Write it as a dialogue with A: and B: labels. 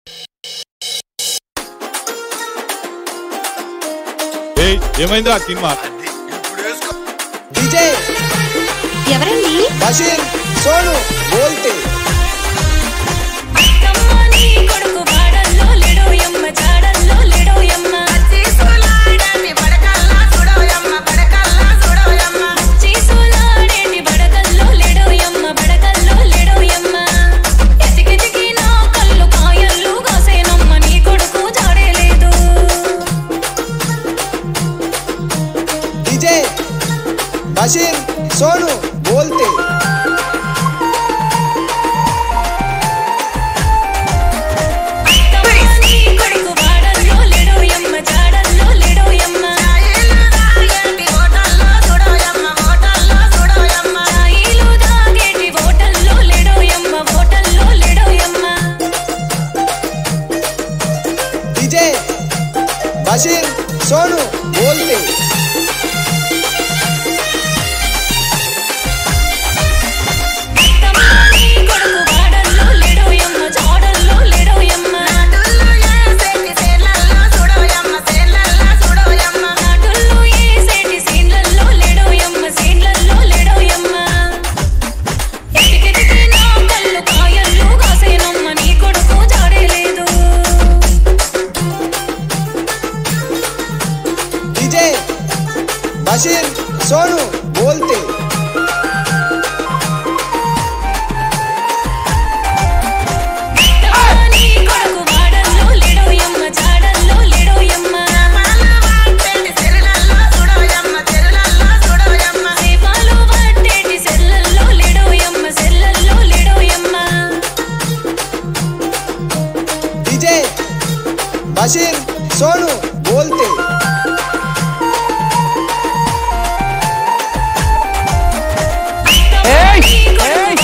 A: ఏయ్ ఏమైందిరా cinema
B: DJ
C: ఎవరండి
B: బషీర్ సోను బోల్తే
C: అత్తమ్మని కొడుకు వాడల్లో లేడో యమ్మ జాడల్లో లేడో యమ్మ చీసులాడేటి బడగల్లో లేడో యమ్మ బడగల్లో లేడో యమ్మ ఎతికెతికి నా కళ్ళు కాయల్లు కాసేనమ్మ నీ కొడుకు జాడే లేదు
B: డీజే బషీర్ సోను బోల్తే
C: అత్తమ్మని కొడుకు వాడల్లో లేడో యమ్మ జాడల్లో లేడో యమ్మ చాయిలు దాగేటి ఓటల్లో లేడో యమ్మ ఓటల్లో లేడో యమ్మ
B: డీజే బషీర్ సోను బోల్తే
C: అత్తమ్మని కొడుకు వాడల్లో లేడో యమ్మ జాడల్లో లేడో యమ్మ నాటుల్లో ఏసేటి సీన్లల్లో లేడో యమ్మ సీన్లల్లో లేడో యమ్మ ఎతికెతికి నా కళ్ళు కాయల్లు కాసేనమ్మ నీ కొడుకు జాడే లేదు
B: డీజే బషీర్ సోను బోల్తే
C: అత్తమ్మని కొడుకు వాడల్లో లేడో యమ్మ జాడల్లో లేడో యమ్మ సేపాలు పట్టేటి సెల్లల్లో లేడో యమ్మ సెల్లల్లో లేడో యమ్మ
B: డీజే బషీర్ సోను బోల్తే
C: అత్తమ్మని కొడుకు